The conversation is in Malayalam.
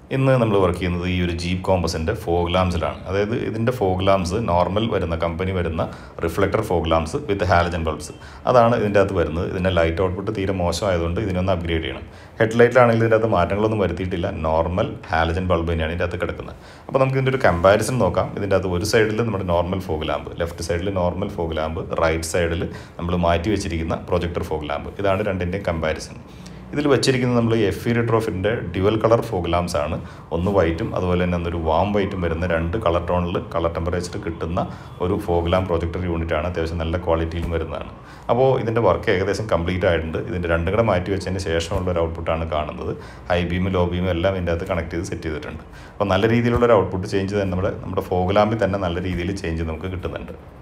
ഇന്ന് നമ്മൾ വർക്ക് ചെയ്യുന്നത് ഈ ഒരു ജീപ്പ് കോമ്പസിൻ്റെ ഫോഗ് ലാംസിലാണ് അതായത് ഇതിൻ്റെ ഫോഗ് ലാംസ് നോർമൽ വരുന്ന കമ്പനി വരുന്ന reflector fog lamps with halogen bulbs അതാണ് ഇതിൻ്റെ അകത്ത് വരുന്നത് ഇതിൻ്റെ ലൈറ്റ് ഔട്ട്പുട്ട് തീരെ മോശമായതുകൊണ്ട് ഇതിനൊന്ന് അപ്ഗ്രേഡ് ചെയ്യണം ഹെഡ് ലൈറ്റിലാണെങ്കിൽ ഇതിൻ്റെ അകത്ത് മാറ്റങ്ങളൊന്നും വരുത്തിയിട്ടില്ല നോർമൽ ഹാലജൻ ബൾബ് തന്നെയാണ് ഇതിൻ്റെ അകത്ത് കിടക്കുന്നത് അപ്പോൾ നമുക്ക് ഇതിൻ്റെ ഒരു കമ്പാരിസൺ നോക്കാം ഇതിൻ്റെ അകത്ത് ഒരു സൈഡിൽ നമ്മുടെ നോർമൽ ഫോഗ് ലാമ്പ് ലെഫ്റ്റ് സൈഡിൽ നോർമൽ ഫോഗ് ലാമ്പ് റൈറ്റ് സൈഡിൽ നമ്മൾ മാറ്റി വെച്ചിരിക്കുന്ന പ്രൊജക്ടർ ഫോഗ് ലാമ്പ് ഇതാണ് രണ്ടിൻ്റെയും കമ്പാരിസൺ ഇതിൽ വെച്ചിരിക്കുന്നത് നമ്മൾ എഫ് ഇ റിട്രോഫിൻ്റെ ഡ്യുവൽ കളർ ഫോഗ് ലാംസ് ആണ് ഒന്ന് വൈറ്റും അതുപോലെ തന്നെ ഒരു വാം വൈറ്റും വരുന്ന രണ്ട് കളർ ടോണിൽ കളർ ടെമ്പറേച്ചർ കിട്ടുന്ന ഒരു ഫോഗ് ലാം പ്രൊജക്ടർ യൂണിറ്റ് ആണ് അത്യാവശ്യം നല്ല ക്വാളിറ്റിയിലും വരുന്നതാണ് അപ്പോൾ ഇതിൻ്റെ വർക്ക് ഏകദേശം കംപ്ലീറ്റ് ആയിട്ടുണ്ട് ഇതിൻ്റെ രണ്ടും കൂടെ മാറ്റി വെച്ചതിന് ശേഷമുള്ള ഒരു ഔട്ട്പുട്ടാണ് കാണുന്നത് ഹൈ ബീമും ലോ ബീമും എല്ലാം ഇതിൻ്റെ അകത്ത് കണക്ട് ചെയ്ത് സെറ്റ് ചെയ്തിട്ടുണ്ട് അപ്പോൾ നല്ല രീതിയിലുള്ള ഒരു ഔട്ട്പുട്ട് ചേഞ്ച് തന്നെ നമ്മുടെ നമ്മുടെ ഫോഗ് ലാമ്പിൽ തന്നെ നല്ല രീതിയിൽ ചേഞ്ച് നമുക്ക് കിട്ടുന്നുണ്ട്